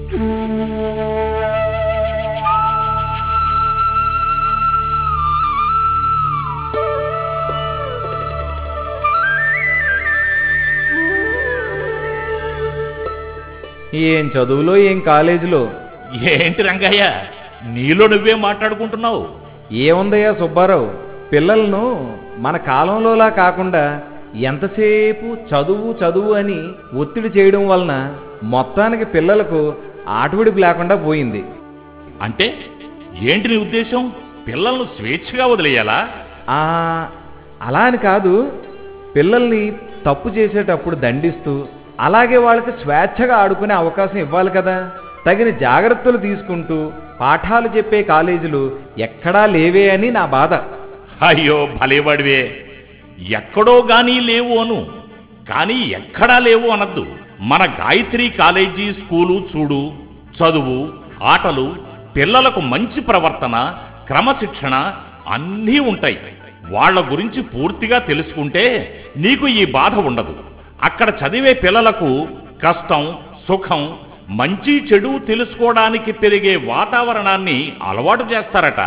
ఏం చదువులో ఏం కాలేజీలో ఏంటి రంగయ్య నీలో నువ్వే మాట్లాడుకుంటున్నావు ఏముందయ్యా సుబ్బారావు పిల్లలను మన కాలంలోలా కాకుండా ఎంతసేపు చదువు చదువు అని ఒత్తిడి చేయడం వలన మొత్తానికి పిల్లలకు ఆటవిడుపు లేకుండా పోయింది అంటే ఏంటి నీ ఉద్దేశం పిల్లలను స్వేచ్ఛగా వదిలేయాలా ఆ, అలా అని కాదు పిల్లల్ని తప్పు చేసేటప్పుడు దండిస్తూ అలాగే వాళ్ళకి స్వేచ్ఛగా ఆడుకునే అవకాశం ఇవ్వాలి కదా తగిన జాగ్రత్తలు తీసుకుంటూ పాఠాలు చెప్పే కాలేజీలు ఎక్కడా లేవే అని నా బాధ అయ్యో భలేవాడివే ఎక్కడో గానీ లేవు అను కానీ ఎక్కడా లేవు అనద్దు మన గాయత్రి కాలేజీ స్కూలు చూడు చదువు ఆటలు పిల్లలకు మంచి ప్రవర్తన క్రమశిక్షణ అన్నీ ఉంటాయి వాళ్ళ గురించి పూర్తిగా తెలుసుకుంటే నీకు ఈ బాధ ఉండదు అక్కడ చదివే పిల్లలకు కష్టం సుఖం మంచి చెడు తెలుసుకోవడానికి పెరిగే వాతావరణాన్ని అలవాటు చేస్తారట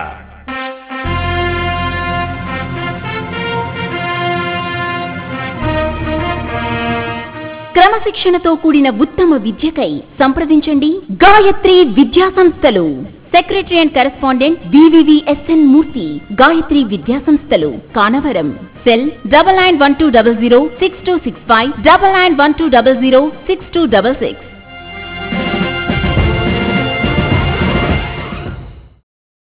క్రమశిక్షణతో కూడిన ఉత్తమ విద్యకై సంప్రదించండి గాయత్రి విద్యా సంస్థలు secretary and correspondent V V V S N Murthy Gayatri Vidya సంస్థలు Kanavaram cell double nine one two double zero six two six five double nine one two double zero six two double six